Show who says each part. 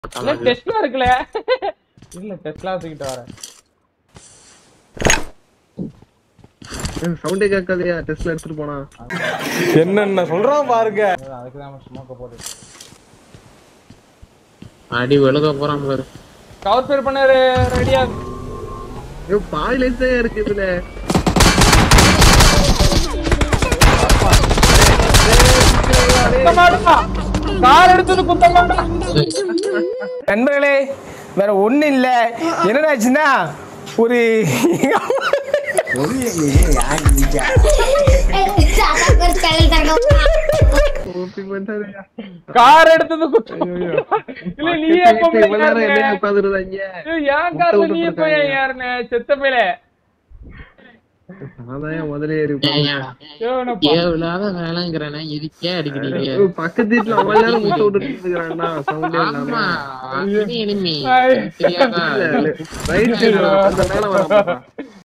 Speaker 1: இல்ல டெஸ்ட்ல இருக்குல்ல இல்ல டெஸ்ட்ல தூக்கிட்டு வரேன்
Speaker 2: சவுண்டே கேட்காதயா டெஸ்ட்ல எடுத்துட்டு போனா
Speaker 3: என்னென்ன சொல்றான் பாருங்க
Speaker 1: அதுக்கு தான் ஸ்மோக்க போட்டு
Speaker 4: அடி விழுக போறான் பாரு
Speaker 1: கவர் பேர் பண்ணாரு ரெடியா
Speaker 2: ஐயோ பாதி லைஃப் தான் இருக்கு இதுல
Speaker 1: குத்தமாடா கார் எடுத்தது குத்தமாடா
Speaker 3: நண்பர்களே வேற ஒண்ணு இல்ல என்னடாச்சுன்னா ஒரு
Speaker 2: ஓபி பண்ணாதயா
Speaker 1: கார் எடுத்தது குத்தம் இல்ல நீ எப்ப
Speaker 2: இவ்வளவு நேரம் என்ன உட்காந்துருந்தாங்க
Speaker 1: ஏன் கார்ல நீ எப்ப யாருன்னு செத்த பேல
Speaker 2: அதான் முதல்ல ஏறி
Speaker 4: தேவையில்லாத வேலைங்கிறேன் இதுக்கே அடிக்கிறீங்க
Speaker 2: ஐயோ, பக்கத்து வீட்டுல அவ்வளவு நேரம் முத்த விட்டுட்டு இருக்கிறான்டா சவுண்டே
Speaker 4: ஆமா
Speaker 2: இல்லாம
Speaker 4: அது enemy.
Speaker 1: ஐய்.
Speaker 4: தெரியாதா
Speaker 2: ரைட் சைடு அந்த மேல வர